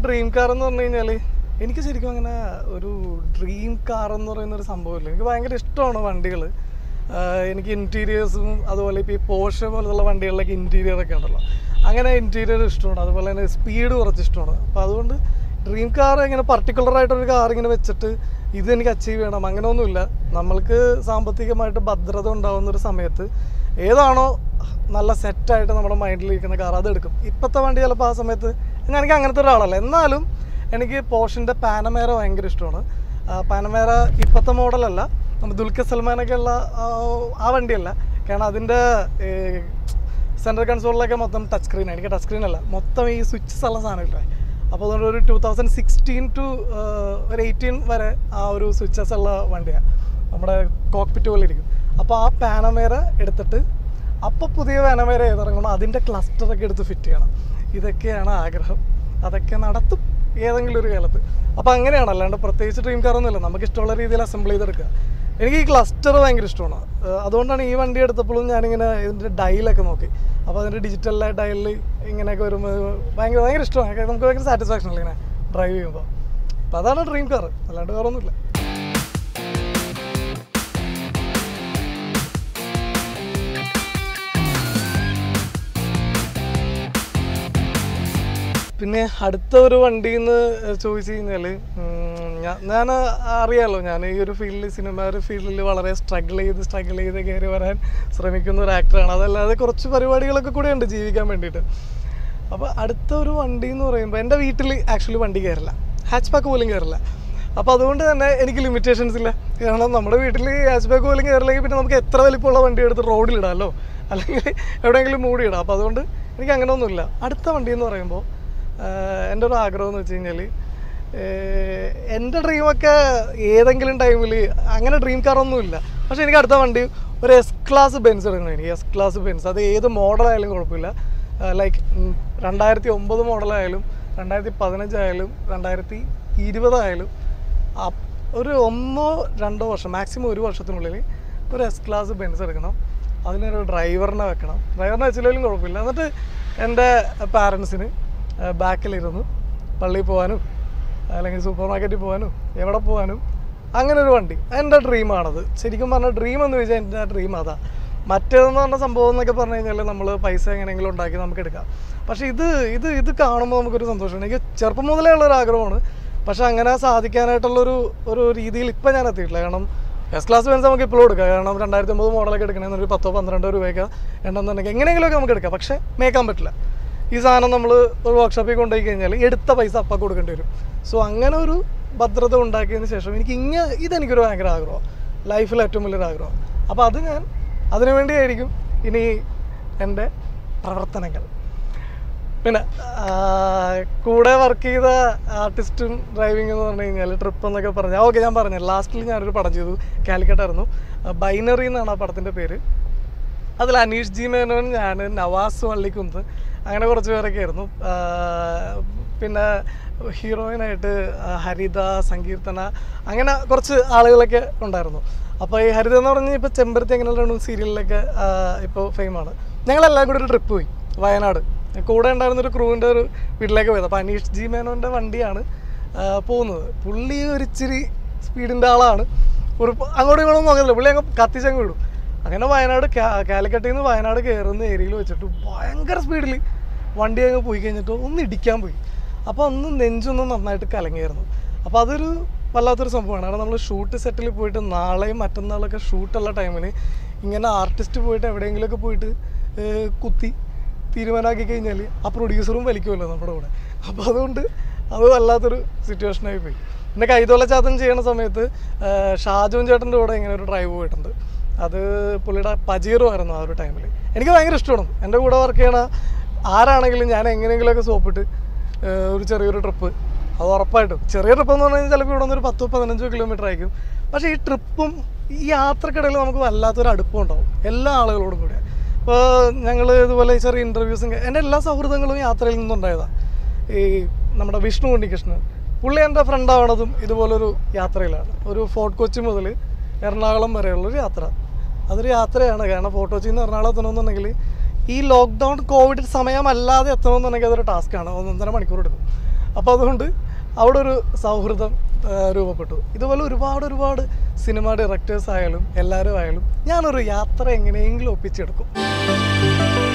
dream car എന്ന് പറഞ്ഞു കഴിഞ്ഞാൽ എനിക്ക് ശരിക്കും അങ്ങനെ ഒരു ഡ്രീം കാർ എന്ന് പറയുന്ന ഒരു സംഭവമില്ല എനിക്ക് ഭയങ്കര ഇഷ്ടമാണ് വണ്ടികൾ എനിക്ക് ഇൻറ്റീരിയേഴ്സും അതുപോലെ ഇപ്പോൾ ഈ പോർഷ പോലുള്ള വണ്ടികളിലൊക്കെ ഇൻറ്റീരിയർ ഒക്കെ ഉണ്ടല്ലോ അങ്ങനെ ഇൻറ്റീരിയർ ഇഷ്ടമാണ് അതുപോലെ തന്നെ സ്പീഡ് കുറച്ച് ഇഷ്ടമാണ് അപ്പോൾ അതുകൊണ്ട് ഡ്രീം കാർ ഇങ്ങനെ പർട്ടിക്കുലർ ആയിട്ടൊരു കാർ ഇങ്ങനെ വെച്ചിട്ട് ഇത് എനിക്ക് അച്ചീവ് ചെയ്യണം അങ്ങനെയൊന്നുമില്ല നമ്മൾക്ക് സാമ്പത്തികമായിട്ട് ഭദ്രത ഉണ്ടാകുന്ന ഒരു സമയത്ത് ഏതാണോ നല്ല സെറ്റായിട്ട് നമ്മുടെ മൈൻഡിൽ ഇരിക്കുന്ന കാർ അത് എടുക്കും ഇപ്പോഴത്തെ വണ്ടി ചിലപ്പോൾ ആ സമയത്ത് ഞാൻ എനിക്ക് അങ്ങനത്തെ ഒരാളല്ല എന്നാലും എനിക്ക് പോഷിൻ്റെ പാനമേര ഭയങ്കര ഇഷ്ടമാണ് ആ, പാനമേര ഇപ്പോഴത്തെ മോഡലല്ല നമ്മൾ ദുൽഖർ സൽമാനൊക്കെ ഉള്ള ആ, ആ വണ്ടിയല്ല കാരണം അതിൻ്റെ സെൻട്രൽ കൺസോളിലൊക്കെ മൊത്തം ടച്ച് സ്ക്രീൻ എനിക്ക് ടച്ച് സ്ക്രീൻ അല്ല മൊത്തം ഈ സ്വിച്ചസ് ഉള്ള സാധനമില്ലേ അപ്പോൾ അതുകൊണ്ട് ഒരു ടൂ തൗസൻഡ് സിക്സ്റ്റീൻ ടു ഒരു എയ്റ്റീൻ വരെ ആ ഒരു സ്വിച്ചസ് ഉള്ള വണ്ടിയാണ് നമ്മുടെ കോക്പിറ്റ് പോലെ ഇരിക്കും അപ്പോൾ ആ പാനമേര എടുത്തിട്ട് അപ്പോൾ പുതിയ പാനമേര ഏതിറങ്ങണം അതിൻ്റെ ക്ലസ്റ്ററൊക്കെ എടുത്ത് ഫിറ്റ് ചെയ്യണം ഇതൊക്കെയാണ് ആഗ്രഹം അതൊക്കെ നടത്തും ഏതെങ്കിലും ഒരു കാലത്ത് അപ്പോൾ അങ്ങനെയാണ് അല്ലാണ്ട് പ്രത്യേകിച്ച് ഡ്രീം കാറൊന്നുമില്ല നമുക്ക് ഇഷ്ടമുള്ള രീതിയിൽ അസംബിൾ ചെയ്തെടുക്കുക എനിക്ക് ഈ ക്ലസ്റ്റർ ഭയങ്കര ഇഷ്ടമാണ് ഏഹ് അതുകൊണ്ടാണ് ഈ വണ്ടി എടുത്തപ്പോഴും ഞാനിങ്ങനെ ഇതിൻ്റെ ഡയലൊക്കെ നോക്കി അപ്പോൾ അതിൻ്റെ ഡിജിറ്റൽ ഡയലിൽ ഇങ്ങനെയൊക്കെ വരുമ്പോൾ ഭയങ്കര ഭയങ്കര ഇഷ്ടമാണ് കാരണം നമുക്ക് ഭയങ്കര സാറ്റിസ്ഫാക്ഷൻ അല്ലേ ഇങ്ങനെ ഡ്രൈവ് ചെയ്യുമ്പോൾ അപ്പോൾ അതാണ് ഡ്രീം കാർ അല്ലാണ്ട് വേറെ ഒന്നുമില്ല പിന്നെ അടുത്ത ഒരു വണ്ടി എന്ന് ചോദിച്ചു കഴിഞ്ഞാൽ ഞാൻ ഞാൻ അറിയാലോ ഞാൻ ഈ ഒരു ഫീൽഡിൽ സിനിമ ഒരു ഫീൽഡിൽ വളരെ സ്ട്രഗിൾ ചെയ്ത് സ്ട്രഗിൾ ചെയ്ത് കയറി വരാൻ ശ്രമിക്കുന്ന ഒരു ആക്ടറാണ് അതല്ലാതെ കുറച്ച് പരിപാടികളൊക്കെ കൂടെ ഉണ്ട് ജീവിക്കാൻ വേണ്ടിയിട്ട് അപ്പോൾ അടുത്ത ഒരു വണ്ടി എന്ന് പറയുമ്പോൾ എൻ്റെ വീട്ടിൽ ആക്ച്വലി വണ്ടി കയറില്ല ഹാച്ച് ബാക്ക് പോലും കയറില്ല അപ്പോൾ അതുകൊണ്ട് തന്നെ എനിക്ക് ലിമിറ്റേഷൻസ് ഇല്ല കാരണം നമ്മുടെ വീട്ടിൽ ഹാച്ച് ബാക്ക് പോലും കയറില്ലെങ്കിൽ പിന്നെ നമുക്ക് എത്ര വലിപ്പമുള്ള വണ്ടി എടുത്ത് റോഡിലിടാമല്ലോ അല്ലെങ്കിൽ എവിടെയെങ്കിലും മൂടിയിടാം അപ്പോൾ അതുകൊണ്ട് എനിക്ക് അങ്ങനെ ഒന്നുമില്ല അടുത്ത വണ്ടി എന്ന് പറയുമ്പോൾ ആഹ് എൻ്റെ ഒരു ആഗ്രഹം എന്ന് വെച്ച് കഴിഞ്ഞാൽ എൻ്റെ ഡ്രീമൊക്കെ ഏതെങ്കിലും ടൈമിൽ അങ്ങനെ ഡ്രീം കാറൊന്നുമില്ല പക്ഷേ എനിക്ക് അടുത്ത വണ്ടി ഒരു എസ് ക്ലാസ് ബെൻസ് എടുക്കണം എനിക്ക് എസ് ക്ലാസ് ബെൻസ് അത് ഏത് മോഡലായാലും കുഴപ്പമില്ല ലൈക്ക് രണ്ടായിരത്തി ഒമ്പത് മോഡലായാലും രണ്ടായിരത്തി പതിനഞ്ചായാലും രണ്ടായിരത്തി ഇരുപതായാലും അപ്- ഒരു ഒന്നോ രണ്ടോ വർഷം മാക്സിമം ഒരു വർഷത്തിനുള്ളിൽ ഒരു എസ് ക്ലാസ് ബെൻസ് എടുക്കണം അതിനൊരു ഡ്രൈവറിനെ വെക്കണം ഡ്രൈവറിനെ വെച്ചില്ലെങ്കിലും കുഴപ്പമില്ല എന്നിട്ട് എൻ്റെ പാരൻസിന് ബാക്കിലിരുന്ന് പള്ളിയിൽ പോകാനും അല്ലെങ്കിൽ സൂപ്പർ മാർക്കറ്റിൽ പോകാനും എവിടെ പോകാനും അങ്ങനെ ഒരു വണ്ടി എൻ്റെ ഡ്രീമാണത് ശരിക്കും പറഞ്ഞാൽ ഡ്രീം എന്ന് ചോദിച്ചാൽ എൻ്റെ ഡ്രീം അതാ മറ്റേതെന്ന് പറഞ്ഞ സംഭവം എന്നൊക്കെ പറഞ്ഞു കഴിഞ്ഞാൽ നമ്മൾ പൈസ എങ്ങനെയെങ്കിലും ഉണ്ടാക്കി നമുക്ക് എടുക്കാം പക്ഷേ ഇത് ഇത് ഇത് കാണുമ്പോൾ നമുക്കൊരു സന്തോഷമാണ് എനിക്ക് ചെറുപ്പം മുതലേ ഉള്ള ഒരു ആഗ്രഹമാണ് പക്ഷെ അങ്ങനെ സാധിക്കാനായിട്ടുള്ളൊരു ഒരു രീതിയിൽ ഇപ്പം ഞാൻ എത്തിയിട്ടില്ല കാരണം എസ് ക്ലാസ് ബെൻസ് നമുക്ക് ഇപ്പോഴും എടുക്കാം കാരണം രണ്ടായിരത്തി ഒമ്പത് മോഡലൊക്കെ എടുക്കണമെന്ന് ഒരു പത്തോ പന്ത്രണ്ടോ രൂപയൊക്കെ ഉണ്ടെന്നുണ്ടെങ്കിൽ എങ്ങനെയെങ്കിലുമൊക്കെ നമുക്ക് എടുക്കാം പക്ഷേ മേക്കാൻ പറ്റില്ല ഈ സാധനം നമ്മൾ ഒരു വർക്ക്ഷോപ്പിൽ കൊണ്ടുപോയി കഴിഞ്ഞാൽ എടുത്ത പൈസ അപ്പം കൊടുക്കേണ്ടി വരും സോ അങ്ങനെ ഒരു ഭദ്രത ഉണ്ടാക്കിയതിന് ശേഷം എനിക്ക് ഇങ്ങ ഇതെനിക്കൊരു ഭയങ്കര ആഗ്രഹമാണ് ലൈഫിൽ ഏറ്റവും വലിയൊരു ആഗ്രഹം അപ്പോൾ അത് ഞാൻ അതിനു വേണ്ടിയായിരിക്കും ഇനി എൻ്റെ പ്രവർത്തനങ്ങൾ പിന്നെ ആ, കൂടെ വർക്ക് ചെയ്ത ആർട്ടിസ്റ്റും ഡ്രൈവിംഗ് എന്ന് പറഞ്ഞു കഴിഞ്ഞാൽ ട്രിപ്പ് എന്നൊക്കെ പറഞ്ഞാൽ ഓക്കെ ഞാൻ പറഞ്ഞു ലാസ്റ്റിൽ ഞാനൊരു പടം ചെയ്തു കാലിക്കട്ടായിരുന്നു ബൈനറി എന്നാണ് ആ പടത്തിൻ്റെ പേര് അതിൽ അനീഷ് ജി മേനോൻ ഞാൻ നവാസ് വള്ളിക്കുന്ന് അങ്ങനെ കുറച്ച് പേരൊക്കെ ആയിരുന്നു ആ, പിന്നെ ഹീറോയിനായിട്ട് ഹരിത സങ്കീർത്തന അങ്ങനെ കുറച്ച് ആളുകളൊക്കെ ഉണ്ടായിരുന്നു അപ്പോൾ ഈ ഹരിത എന്ന് പറഞ്ഞാൽ ഇപ്പോൾ ചെമ്പരത്തി അങ്ങനെയുള്ള സീരിയലിലൊക്കെ ഇപ്പോൾ ഫെയിമാണ് ഞങ്ങളെല്ലാം കൂടി ഒരു ട്രിപ്പ് പോയി വയനാട് കൂടെ ഉണ്ടായിരുന്ന ഒരു ക്രൂവിൻ്റെ ഒരു വീട്ടിലേക്ക് പോയത് അപ്പോൾ അനീഷ് ജി മേനോൻ്റെ വണ്ടിയാണ് ആ, പോകുന്നത് പുള്ളി ഒരു ഇച്ചിരി സ്പീഡിൻ്റെ ആളാണ് ഒരു അങ്ങോട്ടും ഇങ്ങോട്ടും നോക്കുന്നില്ല പുള്ളി അങ്ങ് കത്തിച്ചങ്ങ് വിടും അങ്ങനെ വയനാട് കാ- കാലിക്കട്ടിൽ നിന്ന് വയനാട് കയറുന്ന ഏരിയയിൽ വെച്ചിട്ട് ഭയങ്കര സ്പീഡിൽ വണ്ടി അങ്ങ് പോയി കഴിഞ്ഞിട്ട് ഒന്ന് ഇടിക്കാൻ പോയി അപ്പോൾ ഒന്ന് നെഞ്ചൊന്ന് നന്നായിട്ട് കലങ്ങിയായിരുന്നു അപ്പോൾ അതൊരു വല്ലാത്തൊരു സംഭവമാണ് കാരണം നമ്മൾ ഷൂട്ട് സെറ്റിൽ പോയിട്ട് നാളെയും മറ്റന്നാളൊക്കെ ഷൂട്ടുള്ള ടൈമിൽ ഇങ്ങനെ ആർട്ടിസ്റ്റ് പോയിട്ട് എവിടെയെങ്കിലുമൊക്കെ പോയിട്ട് ഏഹ്, കുത്തി തീരുമാനമാക്കി കഴിഞ്ഞാൽ ആ പ്രൊഡ്യൂസറും വലിക്കുമല്ലോ നമ്മുടെ കൂടെ അപ്പോൾ അതുകൊണ്ട് അത് വല്ലാത്തൊരു സിറ്റുവേഷനായി പോയി പിന്നെ കൈതോല ചാത്തൻ ചെയ്യുന്ന സമയത്ത് ഏഹ്, ഷാജോൻ ചേട്ടൻ്റെ കൂടെ ഇങ്ങനെ ഒരു ഡ്രൈവ് പോയിട്ടുണ്ട് അത് പുള്ളിയുടെ പജീറോ ആയിരുന്നു ആ ഒരു ടൈമിൽ എനിക്ക് ഭയങ്കര ഇഷ്ടമാണ് എൻ്റെ കൂടെ വർക്ക് ചെയ്യണ ആരാണെങ്കിലും ഞാൻ എങ്ങനെയെങ്കിലുമൊക്കെ സോപ്പിട്ട് ഏഹ്, ഒരു ചെറിയൊരു ട്രിപ്പ് അത് ഉറപ്പായിട്ടും ചെറിയ ട്രിപ്പ് എന്ന് പറഞ്ഞു കഴിഞ്ഞാൽ ചിലപ്പോൾ ഇവിടെ നിന്ന് ഒരു പത്തോ പതിനഞ്ചോ കിലോമീറ്റർ ആയിരിക്കും പക്ഷേ ഈ ട്രിപ്പും ഈ യാത്രക്കിടയിൽ നമുക്ക് വല്ലാത്തൊരു അടുപ്പം ഉണ്ടാവും എല്ലാ ആളുകളോടും കൂടെ ഇപ്പോൾ ഞങ്ങൾ ഇതുപോലെ ചെറിയ ഇൻ്റർവ്യൂസും എൻ്റെ എല്ലാ സൗഹൃദങ്ങളും യാത്രയിൽ നിന്നുണ്ടായതാണ് ഈ നമ്മുടെ വിഷ്ണു ഉണ്ണികൃഷ്ണൻ പുള്ളി എൻ്റെ ഫ്രണ്ട് ആവണതും ഇതുപോലൊരു യാത്രയിലാണ് ഒരു ഫോർട്ട് കൊച്ചി മുതൽ എറണാകുളം വരെയുള്ളൊരു യാത്ര അതൊരു യാത്രയാണ് കാരണം ഫോർട്ട് കൊച്ചിയിൽ നിന്ന് എറണാകുളം എത്തണമെന്നുണ്ടെങ്കിൽ ഈ ലോക്ക്ഡൗൺ കോവിഡ് സമയമല്ലാതെ എത്തണമെന്നുണ്ടെങ്കിൽ അതൊരു ടാസ്ക്കാണ് ഒന്നൊന്നര മണിക്കൂർ എടുക്കും അപ്പോൾ അതുകൊണ്ട് അവിടെ ഒരു സൗഹൃദം ആ, രൂപപ്പെട്ടു ഇതുപോലെ ഒരുപാട് ഒരുപാട് സിനിമ ഡയറക്ടേഴ്സ് ആയാലും എല്ലാവരും ആയാലും ഞാനൊരു യാത്ര എങ്ങനെയെങ്കിലും ഒപ്പിച്ചെടുക്കും